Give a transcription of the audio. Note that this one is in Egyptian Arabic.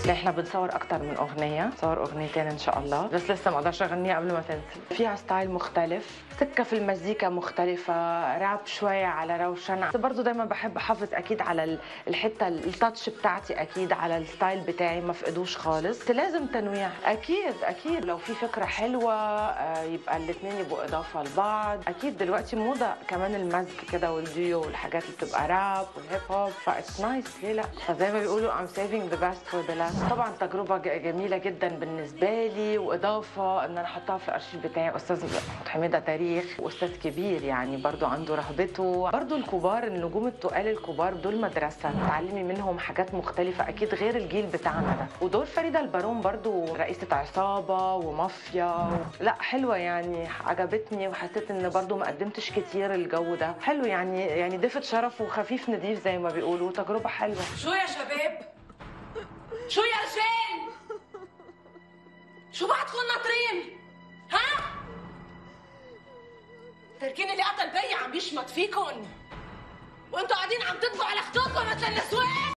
احنا بنصور اكثر من اغنيه صور اغنيتين ان شاء الله بس لسه ما اقدرش اغنيها قبل ما تنزل فيها ستايل مختلف سكه في المزيكا مختلفه راب شويه على روشنه بس برضه دايما بحب احافظ اكيد على ال- الحته التاتش بتاعتي اكيد على الستايل بتاعي ما فقدوش خالص بس لازم تنويع اكيد اكيد لو في فكره حلوه آه، يبقى الاثنين يبقوا اضافه لبعض اكيد دلوقتي موضه كمان المزج كده والديو والحاجات اللي بتبقى راب والهيب هوب فاتس نايس ليه لا فزي ما بيقولوا I'm saving the best for the last طبعا تجربه ج- جميله جدا بالنسبه لي واضافه ان انا احطها في الارشيف بتاعي استاذ محمود حميده تاريخ واستاذ كبير يعني برضو عنده رهبته برضو الكبار النجوم التقال الكبار دول مدرسه تعلمي منهم حاجات مختلفه اكيد غير الجيل بتاعنا ده ودور فريده البارون برضو رئيسه عصابه ومافيا لا حلوه يعني عجبتني وحسيت ان برضو ما قدمتش كتير الجو ده حلو يعني يعني ضيفه شرف وخفيف نضيف زي ما بيقولوا تجربه حلوه شو يا شباب؟ شو يا رجال؟ شو بعدكم ناطرين؟ ها؟ تركين اللي قتل بي عم يشمت فيكن وانتوا قاعدين عم تطبعوا على خدودكم مثل النسوان